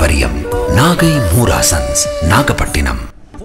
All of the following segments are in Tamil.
பாரம்பரியம் நாகை மூராசன்ஸ் நாகப்பட்டினம்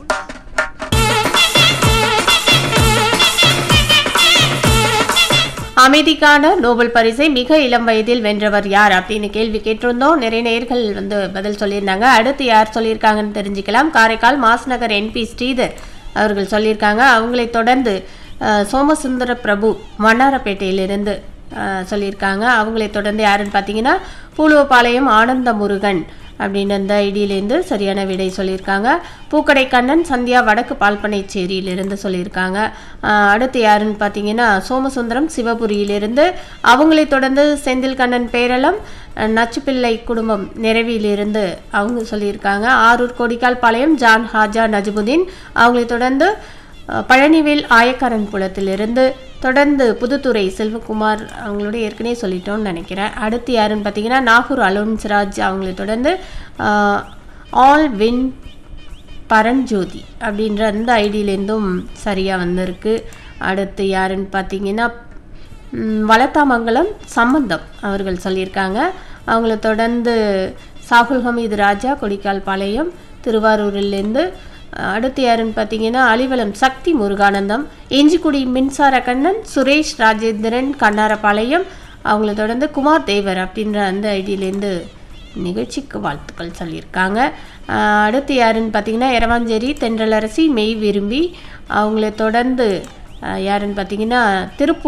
அமைதிக்கான நோபல் பரிசை மிக இளம் வயதில் வென்றவர் யார் அப்படின்னு கேள்வி கேட்டிருந்தோம் நிறைய நேர்கள் வந்து பதில் சொல்லியிருந்தாங்க அடுத்து யார் சொல்லியிருக்காங்கன்னு தெரிஞ்சுக்கலாம் காரைக்கால் மாஸ்நகர் என்பி ஸ்ரீதர் அவர்கள் சொல்லியிருக்காங்க அவங்களை தொடர்ந்து அஹ், சோமசுந்தர பிரபு வண்ணாரப்பேட்டையிலிருந்து அஹ், சொல்லியிருக்காங்க அவங்களை தொடர்ந்து யாருன்னு பார்த்தீங்கன்னா பூலுவபாளையம் ஆனந்த முருகன் அப்படின்னு அந்த ஐடியிலேருந்து சரியான விடை சொல்லியிருக்காங்க பூக்கடை கண்ணன் சந்தியா வடக்கு பால்பனைச்சேரியிலிருந்து சொல்லியிருக்காங்க ஆஹ் அடுத்து யாருன்னு பார்த்தீங்கன்னா சோமசுந்தரம் சிவபுரியிலிருந்து அவங்களை தொடர்ந்து செந்தில் கண்ணன் பேரளம் அஹ் நச்சுப்பிள்ளை குடும்பம் நிறைவிலிருந்து அவங்க சொல்லியிருக்காங்க ஆரூர் கொடிக்கால் பாளையம் ஜான் ஹாஜா நஜிபுதீன் அவங்களை தொடர்ந்து அஹ் பழனிவேல் ஆயக்காரன் குளத்திலிருந்து தொடர்ந்து புதுத்துறை செல்வகுமார் அவங்களோட ஏற்கனவே சொல்லிட்டோம்னு நினைக்கிறேன் அடுத்து யாருன்னு பார்த்தீங்கன்னா நாகூர் அலோன்ஸ்ராஜ் அவங்களை தொடர்ந்து ஆஹ், ஆல் வின் பரஞ்சோதி அப்படின்ற அந்த ஐடியிலேருந்தும் சரியாக வந்திருக்கு அடுத்து யாருன்னு பார்த்தீங்கன்னா ம், வளத்தாமங்கலம் சம்பந்தம் அவர்கள் சொல்லியிருக்காங்க அவங்கள தொடர்ந்து சாகுல் ஹமீது ராஜா கொடிக்கால் பாளையம் திருவாரூரிலேருந்து அஹ், அடுத்து யாருன்னு பார்த்தீங்கன்னா அலிவலம் சக்தி முருகானந்தம் இஞ்சிக்குடி மின்சார கண்ணன் சுரேஷ் ராஜேந்திரன் கண்ணாரபாளையம் அவங்கள தொடர்ந்து குமார் தேவர் அப்படின்ற அந்த ஐடியிலேருந்து நிகழ்ச்சிக்கு வாழ்த்துக்கள் சொல்லியிருக்காங்க ஆஹ் அடுத்து யாருன்னு பார்த்தீங்கன்னா எரவாஞ்சேரி தென்றலரசி மெய் விரும்பி அவங்கள தொடர்ந்து ஆஹ் யாருன்னு பார்த்தீங்கன்னா திருப்பூர்